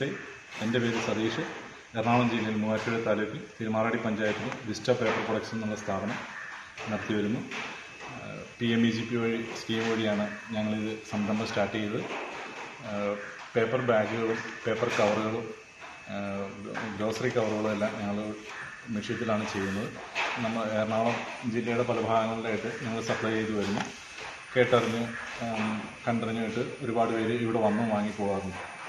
നമസ്തേ എൻ്റെ പേര് സതീഷ് എറണാകുളം ജില്ലയിൽ മൂവാറ്റുപുഴ താലൂക്കിൽ തിരുമാറാടി പഞ്ചായത്തിൽ വിസ്റ്റ പേപ്പർ പ്രൊഡക്ഷൻ എന്നുള്ള സ്ഥാപനം നടത്തി വരുന്നു P M E G P വഴി സ്കീം വഴിയാണ് ഞങ്ങളിത് സംരംഭം സ്റ്റാർട്ട് ചെയ്തത് ആഹ് പേപ്പർ ബാഗുകളും പേപ്പർ കവറുകളും ആഹ് ഗ്രോസറി കവറുകളും എല്ലാം ഞങ്ങൾ മെഷീത്തിലാണ് ചെയ്യുന്നത് നമ്മൾ എറണാകുളം ജില്ലയുടെ പല ഭാഗങ്ങളിലായിട്ട് ഞങ്ങൾ സപ്ലൈ ചെയ്ത് വരുന്നു കേട്ടറിഞ്ഞ് ആം, കണ്ടറിഞ്ഞിട്ട് ഒരുപാട് പേര് ഇവിടെ വന്ന് വാങ്ങി പോകാറുണ്ട്